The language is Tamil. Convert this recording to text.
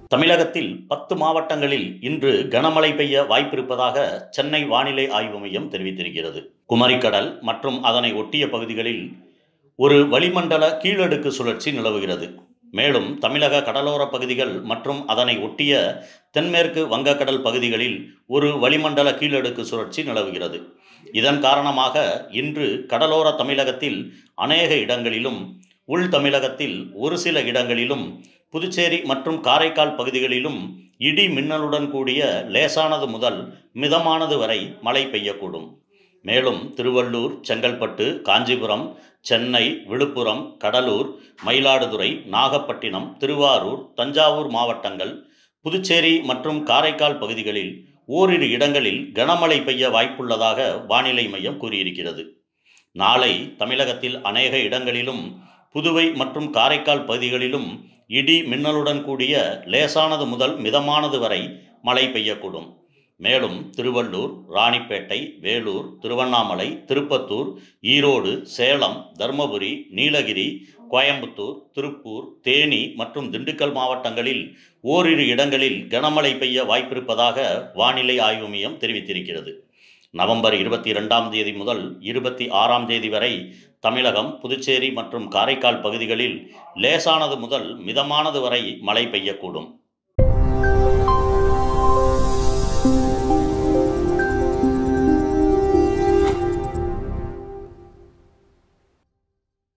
தமிழகத்தில் பத்து மாவட்டங்களில் இன்று கனமழை பெய்ய வாய்ப்பிருப்பதாக சென்னை வானிலை ஆய்வு மையம் தெரிவித்திருக்கிறது குமரிக்கடல் மற்றும் அதனை ஒட்டிய பகுதிகளில் ஒரு வளிமண்டல கீழடுக்கு சுழற்சி நிலவுகிறது மேலும் தமிழக கடலோர பகுதிகள் மற்றும் அதனை ஒட்டிய தென்மேற்கு வங்கக்கடல் பகுதிகளில் ஒரு வளிமண்டல கீழடுக்கு சுழற்சி நிலவுகிறது இதன் காரணமாக இன்று கடலோர தமிழகத்தில் அநேக இடங்களிலும் உள் தமிழகத்தில் ஒரு சில இடங்களிலும் புதுச்சேரி மற்றும் காரைக்கால் பகுதிகளிலும் இடி மின்னலுடன் கூடிய லேசானது முதல் மிதமானது வரை மழை பெய்யக்கூடும் மேலும் திருவள்ளூர் செங்கல்பட்டு காஞ்சிபுரம் சென்னை விழுப்புரம் கடலூர் மயிலாடுதுறை நாகப்பட்டினம் திருவாரூர் தஞ்சாவூர் மாவட்டங்கள் புதுச்சேரி மற்றும் காரைக்கால் பகுதிகளில் ஓரிரு இடங்களில் கனமழை பெய்ய வாய்ப்புள்ளதாக வானிலை மையம் கூறியிருக்கிறது நாளை தமிழகத்தில் அநேக இடங்களிலும் புதுவை மற்றும் காரைக்கால் பகுதிகளிலும் இடி மின்னலுடன் கூடிய லேசானது முதல் மிதமானது வரை மழை பெய்யக்கூடும் மேலும் திருவள்ளூர் ராணிப்பேட்டை வேலூர் திருவண்ணாமலை திருப்பத்தூர் ஈரோடு சேலம் தருமபுரி நீலகிரி கோயம்புத்தூர் திருப்பூர் தேனி மற்றும் திண்டுக்கல் மாவட்டங்களில் ஓரிரு இடங்களில் கனமழை பெய்ய வாய்ப்பிருப்பதாக வானிலை ஆய்வு மையம் தெரிவித்திருக்கிறது நவம்பர் இருபத்தி இரண்டாம் தேதி முதல் இருபத்தி ஆறாம் தேதி வரை தமிழகம் புதுச்சேரி மற்றும் காரைக்கால் பகுதிகளில் லேசானது முதல் மிதமானது வரை மழை பெய்யக்கூடும்